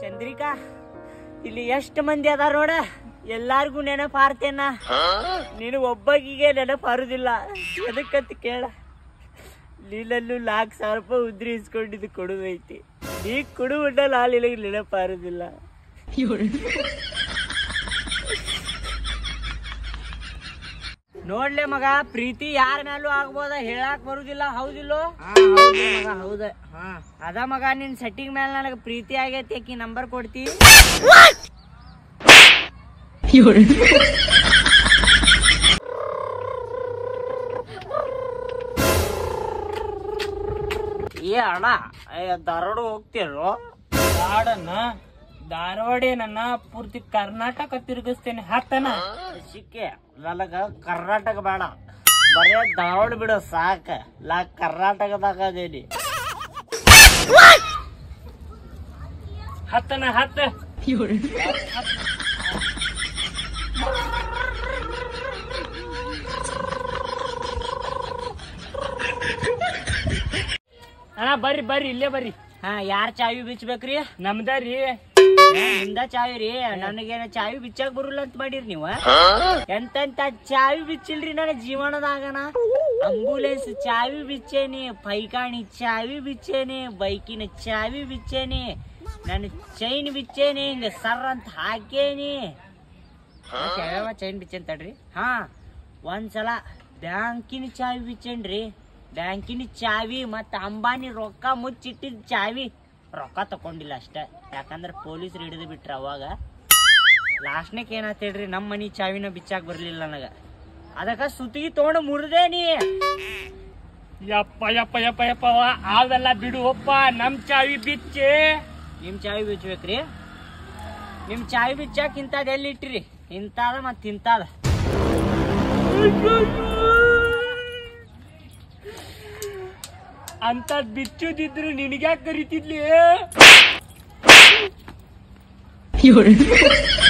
ಚಂದ್ರಿಕಾ ಇಲ್ಲಿ ಎಷ್ಟು ಮಂದಿ ಅದಾರ ನೋಡ ಎಲ್ಲಾರ್ಗು ನೆನಪು ಹಾರ್ತೇನ ನೀನು ಒಬ್ಬಗಿಗೆ ನೆನಪು ಹಾರುದಿಲ್ಲ ಎದಕ್ಕಂತ ಕೇಳ ನೀನಲ್ಲೂ ನಾಲ್ಕು ಸಾವಿರ ರೂಪಾಯಿ ಉದ್ರಿ ಇಸ್ಕೊಂಡಿದ್ದು ಕೊಡುದೈತಿ ನೀ ಕೊಡು ಉಂಡಲ್ಲ ಅಲ್ಲಿ ನೆನಪು ಹಾರುದಿಲ್ಲ ನೋಡ್ಲೆ ಮಗ ಪ್ರೀತಿ ಯಾರ ಮೇಲೂ ಆಗ್ಬೋದ ಹೇಳಾಕ್ ಬರುದಿಲ್ಲ ಹೌದಿಲ್ಲೋ ಮಗ ಹೌದ ಅದ ಮಗ ನಿನ್ ಸೆಟ್ಟಿಂಗ್ ಮೇಲೆ ನನಗೆ ಪ್ರೀತಿ ಆಗೈತಿ ಆಕಿ ನಂಬರ್ ಕೊಡ್ತಿ ಏ ಅಣ್ಣ ಧಾರವಾಡ ಹೋಗ್ತಿರೋ ಧಾರವಾಡನ್ನ ಧಾರವಾಡ ನನ್ನ ಪೂರ್ತಿ ಕರ್ನಾಟಕ ತಿರುಗಿಸ್ತೇನೆ ಹತ್ತನ ಸಿಕ್ಕೆ ನನಗ ಕರ್ನಾಟಕ ಬೇಡ ಬರೇ ಧಾರವಾಡ ಬಿಡು ಸಾಕ ನಾ ಕರ್ನಾಟಕದಾಗ ಅದೇನಿ ಹತ್ತನ ಹತ್ತ ಅಣ್ಣ ಬರ್ರಿ ಬರ್ರಿ ಇಲ್ಲೇ ಬರ್ರಿ ಹಾ ಯಾರ್ ಚಾವಿ ಬಿಚ್ಚಬೇಕ್ರಿ ನಮ್ದ ರೀ ನಿಮ್ದ ಚಾವಿ ರೀ ನನಗೇನ ಚಾವಿ ಬಿಚ್ಚಾಕ್ ಬರುಲ್ಲ ಅಂತ ಮಾಡಿರಿ ನೀವ ಎಂತೆಂತ ಚಾವಿ ಬಿಚ್ಚಿಲ್ರಿ ನನ್ನ ಜೀವನದಾಗನ ಅಂಬುಲೆನ್ಸ್ ಚಾವಿ ಬಿಚ್ಚೇನಿ ಪೈಕಾಣಿ ಚಾವಿ ಬಿಚ್ಚೇನಿ ಬೈಕಿನ ಚಾವಿ ಬಿಚ್ಚೇನಿ ನನ್ನ ಚೈನ್ ಬಿಚ್ಚೇನಿ ಹಿಂಗ ಸರ್ ಅಂತ ಹಾಕೇನಿ ಯಾವ ಚೈನ್ ಬಿಚ್ಚೇನ್ ತಡ್ರಿ ಹಾ ಒಂದ್ಸಲ ಬ್ಯಾಂಕಿನ ಚಾವಿ ಬಿಚ್ಚೇನ್ರಿ ಬ್ಯಾಂಕಿನ ಚಾವಿ ಮತ್ತ ಅಂಬಾನಿ ರೊಕ್ಕ ಮುಚ್ಚಿಟ್ಟಿದ್ ಚಾವಿ ರೊಕ್ಕ ತಕೊಂಡಿಲ್ಲ ಅಷ್ಟೇ ಯಾಕಂದ್ರೆ ಪೊಲೀಸರು ಹಿಡಿದು ಬಿಟ್ರ ಅವಾಗ ಲಾಸ್ಟ್ನೇಕ್ ಏನಾತ್ ಹೇಳ್ರಿ ನಮ್ಮ ಮನಿ ಚಾವಿನ ಬಿಚ್ಚಾಕ್ ಬರ್ಲಿಲ್ಲ ನನಗ ಅದಕ್ಕ ಸುತ್ತಿಗೆ ತಗೊಂಡು ಮುರಿದೇನಿ ಯಪ್ಪ ಯಪ್ಪ ಯಪ್ಪ ಯಪ್ಪ ಅವೆಲ್ಲ ಬಿಡು ಅಪ್ಪ ನಮ್ ಚಾವಿ ಬಿಚ್ಚೆ ನಿಮ್ ಚಾವಿ ಬಿಚ್ಚಬೇಕ್ರಿ ನಿಮ್ ಚಾವಿ ಬಿಚ್ಚಾಕ್ ಇಂಥದ್ ಎಲ್ಲಿ ಇಟ್ಟಿರಿ ಇಂತಾದ ಮತ್ ಇಂತಾದ ಅಂತ ಬಿಚ್ಚುದಿದ್ರು ನಿನಗ್ಯಾಕ್ ಕರಿತಿದ್ಲಿ